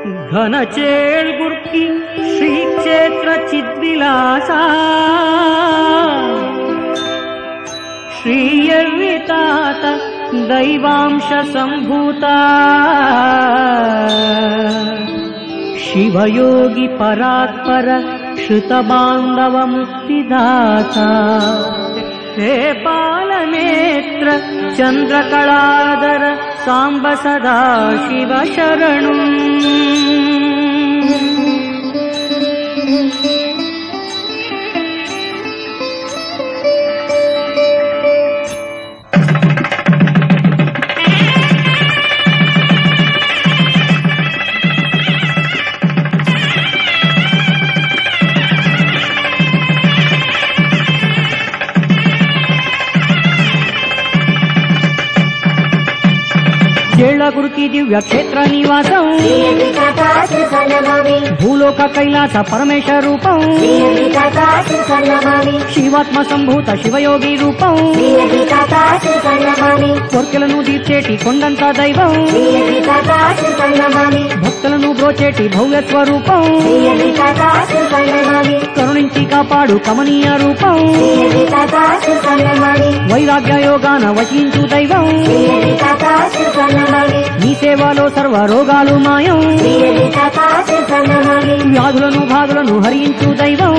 ఘనచేల్గుర్కి శ్రీక్షేత్ర చిద్విలాస శ్రీయర్వితాత దైవాంశ సంభూత శివయోగి పరాత్పర శృతబాంధవ ముక్తిదాత హే బాలనేత్ర చంద్రకళాధర సాంబ సదా శివ శరణు చేళ్లగురికి దివ్య క్షేత్ర నివాసం భూలోక కైలాస పరమేశ రూపం శివాత్మ సంభూత శివయోగి రూపం కోర్కెలను తీర్చేటి కొండంత దైవం భక్తులను బ్రోచేటి భవ్య స్వరూపం కరుణించి కాపాడు కమనీయ రూపం వైరాగ్య యోగాన వశించు దైవం నీ సేవలో సర్వ రోగాలు మాయం వ్యాధులను బాధులను హరించు దైవం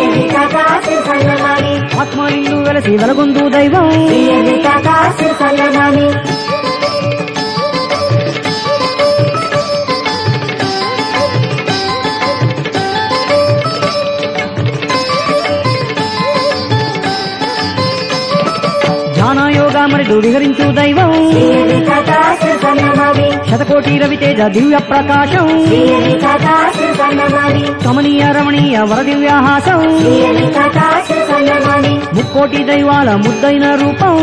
ఆత్మ నిన్ను వెలసి వెలగొందు దైవం ధ్యాన యోగా మరిడు విహరించు దైవం శతకోటి రవితేజ దివ్య ప్రకాశం కమనీయ రమణీయ వరదివ్యాహాసం ముక్కోటి దైవాల ముద్దైన రూపం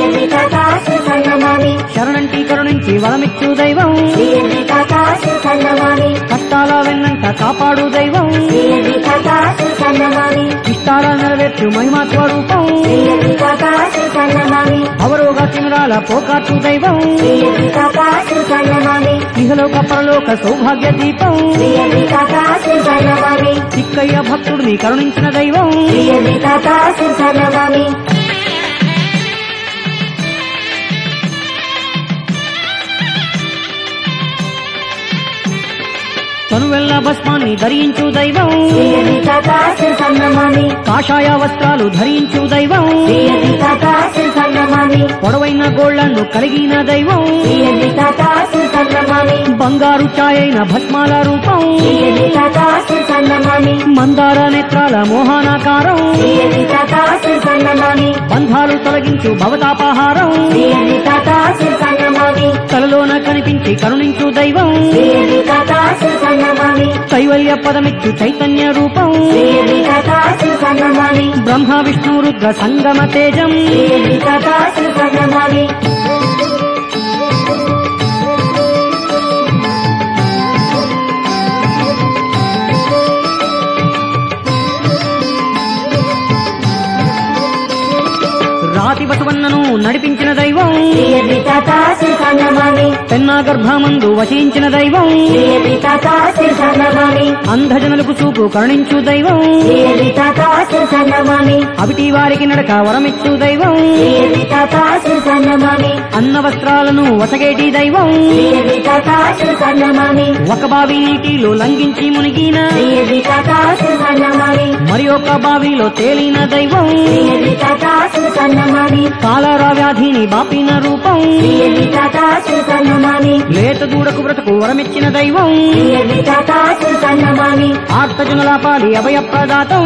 శరణంటి కరుణించి వరమిచ్చు దైవం కష్టాల వెన్నంట కాపాడు దైవం ఇష్టాల నెరవేర్చు మహిమా స్వరూపం అవరోగ కిమరాల పోకార్చు దైవం ఇహలోక పరలోక సౌభాగ్య దీపం చిక్కయ్య భక్తుడిని కరుణించిన దైవం తనువెల్ల భస్మాన్ని ధరించు దైవం కాషాయ వస్త్రాలు ధరించు దైవం పొడవైన గోళ్లను కలిగిన దైవం బంగారు ఛాయైన భస్మాల రూపం మందార నేత్రాల మోహనాకారం బంధాలు తొలగించు భవతాపహారం తలలోన కనిపించి కరుణించు దైవం కైవల్య పదమిచ్చు చైతన్య రూపం బ్రహ్మ విష్ణు రుద్ర సంగమ తేజం రాతి బసవన్నను నడిపించిన దైవం పెన్నా గర్భమందు వశించిన దైవం అంధజనులకు చూపు కరుణించు దైవం అవిటి వారికి నడక వరమిచ్చు దైవం అన్న వస్త్రాలను వసగేటి దైవం ఒక బావి నీటిలో లంఘించి మునిగిన మరి ఒక బావిలో తేలిన దైవం కాలరా వ్యాధిని బాపిన రూపం లేత దూడకు బ్రతుకు వరమిచ్చిన దైవం ఆర్తజనుల పాలి అభయ ప్రదాతం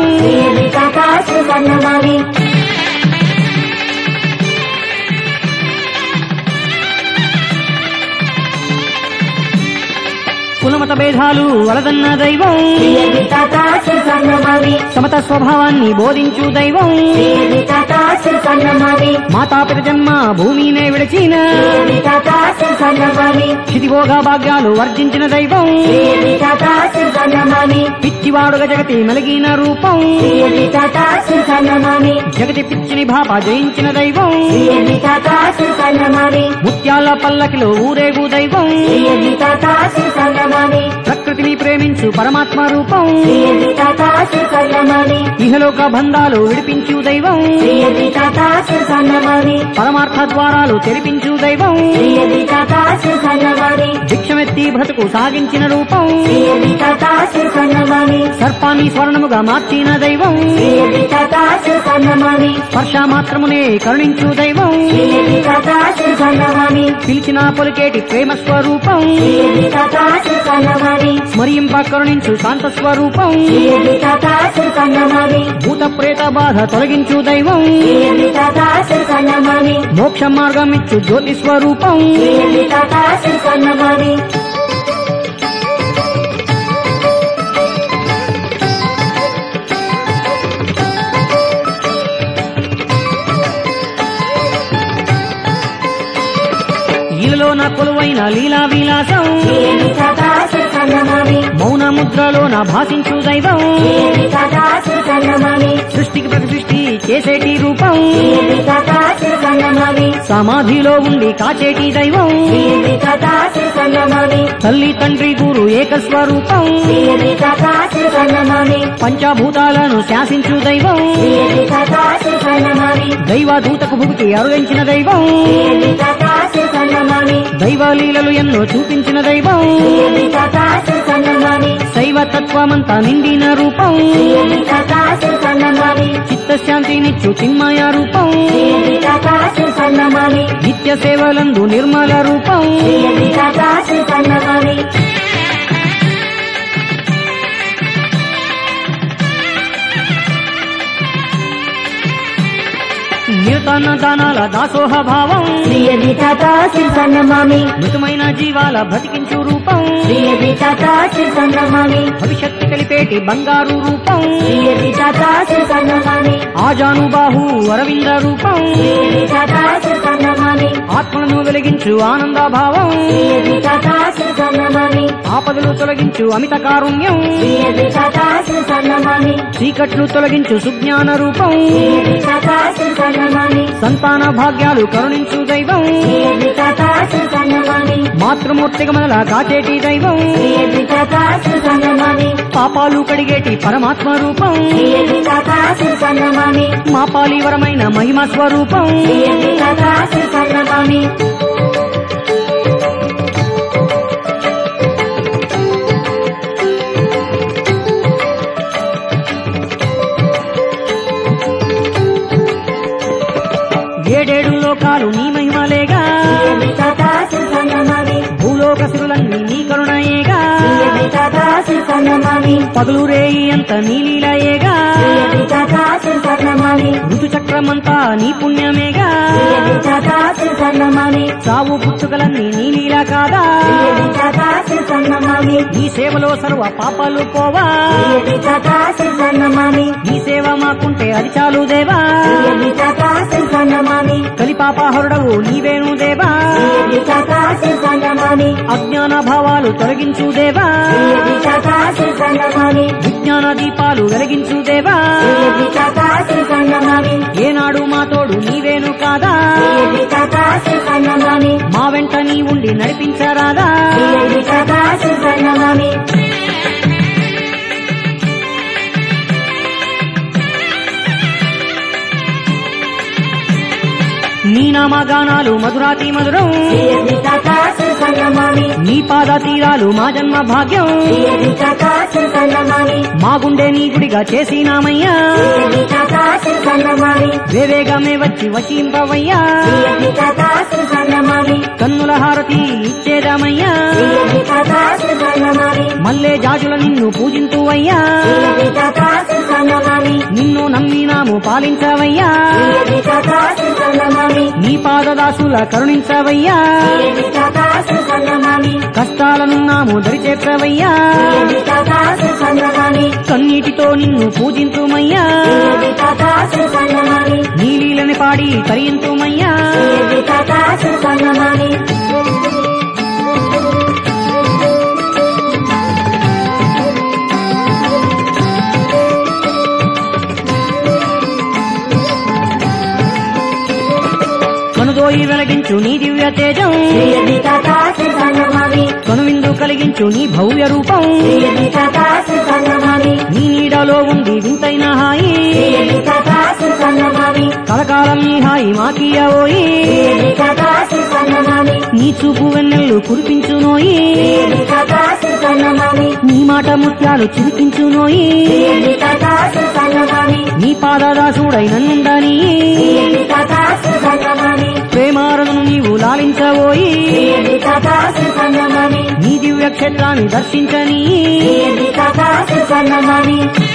కులమత భేదాలు వలదన్న దైవం సమత స్వభావాన్ని బోధించు దైవం మాతాపిత జన్మ భూమినే విడిచిన క్షితిభోగ భాగ్యాలు వర్జించిన దైవం పిచ్చివాడుగా జగతి మెలిగిన రూపం జగతి పిచ్చిని భాప జయించిన దైవం ముత్యాల పల్లకిలో ఊరేగు దైవం ప్రకృతి ప్రకృతిని ప్రేమించు పరమాత్మ రూపం శ్రీయది తాతాసు సన్నమని ఇహలోక బంధాలు విడిపించు దైవం శ్రీయది తాతాసు సన్నమని పరమార్థ ద్వారాలు తెరిపించు దైవం శ్రీయది తాతాసు సన్నమని భిక్షమెత్తి బ్రతుకు సాగించిన రూపం శ్రీయది తాతాసు సన్నమని సర్పాన్ని స్వర్ణముగా మార్చిన దైవం శ్రీయది తాతాసు సన్నమని స్పర్శ మాత్రమునే కరుణించు దైవం శ్రీయది తాతాసు సన్నమని పిలిచిన పొలికేటి ప్రేమ స్వరూపం శ్రీయది తాతాసు సన్నమని స్మరింప కరుణించు శాంత స్వరూపం శ్రీయది తాతాసు సన్నమని భూత ప్రేత బాధ తొలగించు దైవం శ్రీయది తాతాసు సన్నమని మోక్ష మార్గం ఇచ్చు జ్యోతి స్వరూపం శ్రీయది తాతాసు సన్నమని ఇలలో నా కొలువైన లీలా విలాసం శ్రీయది తాతాసు సన్నమని మౌన ముద్రలో నా భాషించు దైవం శ్రీయది తాతాసు సన్నమని సృష్టికి ప్రతి సృష్టి చేసేటి రూపం శ్రీయది తాతాసు సన్నమని సమాధిలో ఉండి కాచేటి దైవం శ్రీయది తాతాసు సన్నమని తల్లి తండ్రి గురు ఏక స్వరూపం శ్రీయది తాతాసు సన్నమని పంచభూతాలను శాసించు దైవం శ్రీయది తాతాసు సన్నమని దైవదూతకు భుక్తి అరుగించిన దైవం శ్రీయది తాతాసు సన్నమని దైవ లీలలు ఎన్నో చూపించిన దైవం శ్రీయది తాతాసు సన్నమని శైవ తత్వమంతా నిండిన రూపం శ్రీయది తాతాసు సన్నమని చిత్తశాంతినిచ్చు చిన్మయ రూపం శ్రీయది తాతాసు సన్నమని నిత్య సేవలందు నిర్మల రూపం శ్రీయది తాతాసు సన్నమని నిరతన దానాల దాసోహ భావం శ్రీయది తాతాసు సన్నమని మృతమైన జీవాల బ్రతికించు రూపం శ్రీయది తాతాసు సన్నమని భవిష్యత్తు కలిపేటి బంగారు రూపం శ్రీయది తాతాసు సన్నమని ఆజానుబాహు అరవింద రూపం శ్రీయది తాతాసు సన్నమని ఆత్మలను వెలిగించు ఆనంద భావం శ్రీయది తాతాసు సన్నమని ఆపదలు తొలగించు అమిత కారుణ్యం శ్రీయది తాతాసు సన్నమని చీకట్లు తొలగించు సుజ్ఞాన రూపం శ్రీయది తాతాసు సన్నమని సంతాన భాగ్యాలు కరుణించు దైవం శ్రీయది తాతాసు సన్నమని మాతృమూర్తిగా మనల కాచేటి దైవం శ్రీయది తాతాసు సన్నమని పాపాలు కడిగేటి పరమాత్మ రూపం శ్రీయది తాతాసు సన్నమని మా పాలివరమైన మహిమ స్వరూపం శ్రీయది తాతాసు సన్నమని ఏడేడు లోకాలు నీ మహిమలేగా శ్రీయది తాతాసు సన్నమని భూలోక శిరులన్నీ నీ కరుణయేగా శ్రీయది తాతాసు సన్నమని పగులు రేయి అంత నీ లీలయేగా శ్రీయది తాతాసు సన్నమని ఋతు చక్రమంతా నీ పుణ్యమేగా శ్రీయది తాతాసు సన్నమని సావు పుట్టుకలన్నీ నీ లీల కాదా శ్రీయది తాతాసు సన్నమని నీ సేవలో సర్వ పాపాలు పోవా శ్రీయది తాతాసు సన్నమని నీ సేవ మాకుంటే అది చాలు దేవా శ్రీయది తాతాసు సన్నమని కలిపాపహరుడవు నీవేను దేవా శ్రీయది తాతాసు సన్నమని అజ్ఞాన భావాలు తొలగించు దేవా శ్రీయది తాతాసు సన్నమని విజ్ఞాన దీపాలు వెలిగించు దేవా శ్రీయది తాతాసు సన్నమని ఏనాడు మా తోడు నీవేను కాదా శ్రీయది తాతాసు సన్నమని మా వెంట నీ ఉండి నడిపించరాదా శ్రీయది తాతాసు సన్నమని నీ నామగానాలు మధురాతి మధురం శ్రీయది తాతాసు సన్నమని నీ పాద తీరాలు మా జన్మ భాగ్యం శ్రీయది తాతాసు సన్నమని మా గుండె నీ గుడిగా చేసినామయ్యా శ్రీయది తాతాసు సన్నమని వేవేగమే వచ్చి వశింపవయ్యా శ్రీయది తాతాసు సన్నమని కన్నుల హారతి ఇచ్చేదామయ్యా శ్రీయది తాతాసు సన్నమని మల్లే జాజుల నిన్ను పూజింతువయ్యా శ్రీయది తాతాసు సన్నమని నిన్ను నమ్మినాము పాలించవయ్యా శ్రీయది తాతాసు సన్నమని నీ పాదదాసుల కరుణించవయ్యా శ్రీయది తాతాసు సన్నమని కష్టాలనున్నాము దరిచేర్చవయ్యా శ్రీయది తాతాసు సన్నమని కన్నీటితో నిన్ను పూజింతుమయ్యా శ్రీయది తాతాసు సన్నమని నీలీలని పాడి తరియంతుమయ్యా శ్రీయది తాతాసు సన్నమని కనుదోయి వెలగించు నీ దివ్య తేజం శ్రీ తాత శిరసన్నమామి కనువిందు కలిగించు నీ భవ్య రూపం శ్రీ తాత శిరసన్నమామి నీ నీడలో ఉంది వింతైన హాయి శ్రీ తాత శిరసన్నమామి కలకాలం నీ హాయి మాకియవోయి శ్రీ తాత శిరసన్నమామి నీ చూపు వెన్నెల్లు కురిపించునోయి శ్రీ తాత శిరసన్నమామి నీ మాట ముత్యాలు చిరిపించునోయి శ్రీ తాత శిరసన్నమామి నీ పాదదాసుడై నన్నుండని శ్రీ తాత శిరసన్నమామి ప్రేమారను నీవు లాలించబోయి శ్రీ తాత శిరసన్నమామి నీ దివ్య క్షేత్రాన్ని దర్శించని శ్రీ తాత శిరసన్నమామి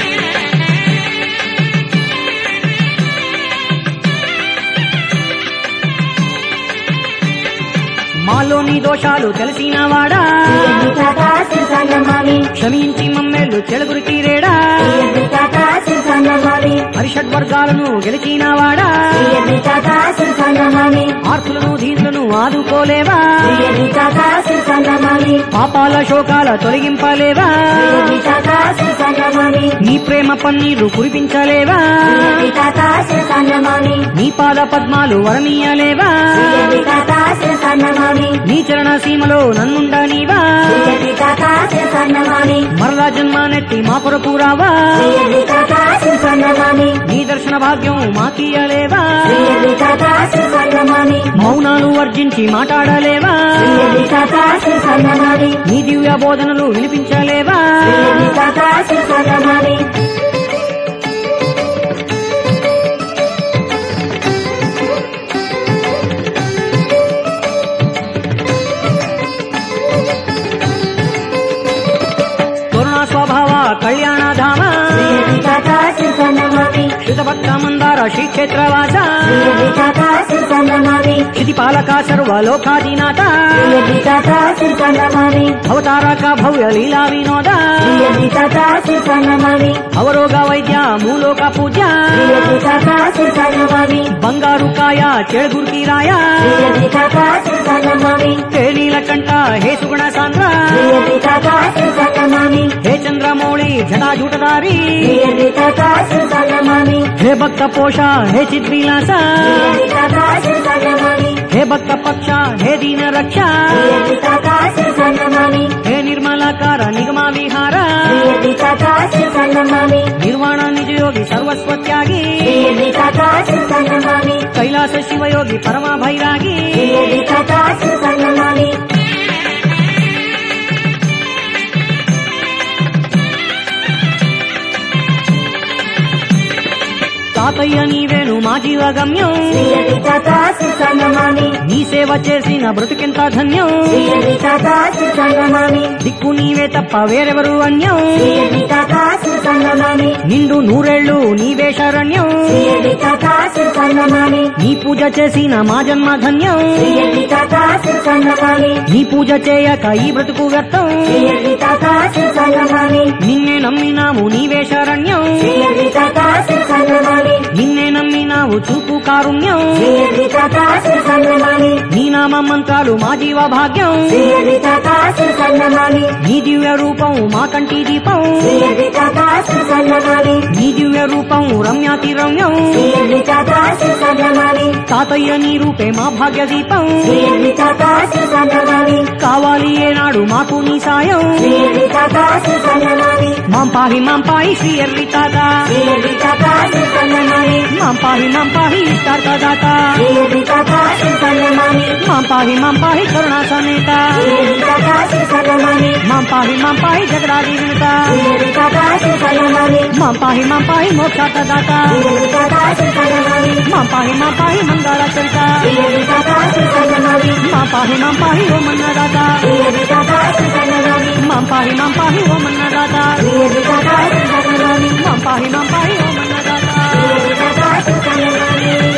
మాలోని దోషాలు తెలిసిన వాడా శ్రీ తాత శిరసన్నమామి క్షమించి మమ్మేళ్ళు చెడుగురికి రేడా శ్రీ తాత శిరసన్నమామి హరిషడ్వర్గాలను గెలిచిన వాడా శ్రీ తాత శిరసన్నమామి ఆర్తులను దీనులను ఆదుకోలేవా శ్రీ తాత శిరసన్నమామి పాపాల శోకాల తొలగింపలేవా శ్రీ తాత శిరసన్నమామి నీ ప్రేమ పన్నీరు కురిపించలేవా శ్రీ తాత శిరసన్నమామి నీ పాద పద్మాలు వరమీయలేవా శ్రీ తాత శిరసన్నమామి నీ చరణ సీమలో నన్నుండనీవా శ్రీ తాత శిరసన్నమామి మరలా జన్మానెత్తి మా కొరకు రావా శ్రీ తాత శిరసన్నమామి నీ దర్శన భాగ్యం మాకియలేవా శ్రీ తాత శిరసన్నమామి మౌనాలు వర్జించి మాట్లాడలేవా శ్రీ తాత శిరసన్నమామి నీ దివ్య బోధనలు వినిపించలేవా శ్రీ తాత శిరసన్నమామి కరుణా స్వభావ కళ్యాణ ధామ శ్రీ తాత శిరసన్నమామి శుతభక్త మందార శ్రీక్షేత్రవాస శ్రీ తాత శిరసన్నమామి క్షితిపాలక సర్వలోకాధినాథ శ్రీ తాత శిరసన్నమామి అవతారక భవ్య లీలా వినోద శ్రీ తాత శిరసన్నమామి అవరోగ వైద్య మూలోక పూజ శ్రీ తాత శిరసన్నమామి బంగారు కాయ చెడుగురికి రాయ శ్రీ తాత శిరసన్నమామి హే నీలకంఠ హే సుగుణ సాంద్ర శ్రీ తాత శిరసన్నమామి హే చంద్రమౌళి జటాజూటదారి శ్రీ తాత శిరసన్నమామి హే భక్త పోష హే చిద్విలాస శ్రీ తాత శిరసన్నమామి హే భక్త పక్ష హే దీన రక్ష శ్రీ తాత శిరసన్నమామి హే నిర్మలాకార నిగమ విహార శ్రీ తాత శిరసన్నమామి నిర్వాణ నిజయోగి సర్వస్వత్యాగి శ్రీ తాత శిరసన్నమామి కైలాస శివయోగి పరమ భైరాగి శ్రీ తాత శిరసన్నమామి తాతయ్య నీవేను మా జీవగమ్యం శ్రీ తాత శిరసన్నమామి నీ సేవ చేసిన బ్రతుకెంత ధన్యం శ్రీ తాత శిరసన్నమామి దిక్కు నీవే తప్ప వేరెవరు అన్యం శ్రీ తాత శిరసన్నమామి నిండు నూరేళ్లు నీవే శరణ్యం శ్రీ తాత శిరసన్నమామి నీ పూజ చేసిన మా జన్మ ధన్యం శ్రీ తాత శిరసన్నమామి నీ పూజ చేయక ఈ బ్రతుకు వ్యర్థం శ్రీ తాత శిరసన్నమామి నిన్నే నమ్మినాము నీవే శరణ్యం శ్రీ తాత శిరసన్నమామి నిన్నే నమ్మినావు చూపు కారుణ్యం శ్రీ తాత శిరసన్నమామి నీ నామ మంత్రాలు మా జీవ భాగ్యం శ్రీ తాత శిరసన్నమామి నీ దివ్య రూపం మా కంటి దీపం శ్రీ తాత శిరసన్నమామి నీ దివ్య రూపం రమ్యాతి రమ్యం శ్రీ తాత శిరసన్నమామి తాతయ్య నీ రూపే మా భాగ్య దీపం శ్రీ తాత శిరసన్నమామి కావాలి ఏనాడు మాకు నీ సాయం శ్రీ తాత శిరసన్నమామి మాం పాహి మాం పాహి శ్రీ ఎర్రి తాత శ్రీ తాత శిరసన్నమామి మాం పాహి మాం పాహి ఇష్టార్థ దాత శ్రీ తాత శిరసన్నమామి మాం పాహి మాం పాహి కరుణా సమేత శ్రీ తాత శిరసన్నమామి మాం పాహి మాం పాహి జగదాది వినుత శ్రీ తాత శిరసన్నమామి మాం పాహి మాం పాహి మోక్షార్థ దాత శ్రీ తాత శిరసన్నమామి మాం పాహి మాం పాహి మంగళ చరిత శ్రీ తాత శిరసన్నమామి మాం పాహి మాం పాహి ఓ మన్నదాత శ్రీ తాత శిరసన్నమామి మాం పాహి మాం పాహి ఓ మన్నదాత శ్రీ తాత శిరసన్నమామి మాం పాహి మాం పాహి ఓ మన్నదాత శ్రీ తాత శిరసన్నమామి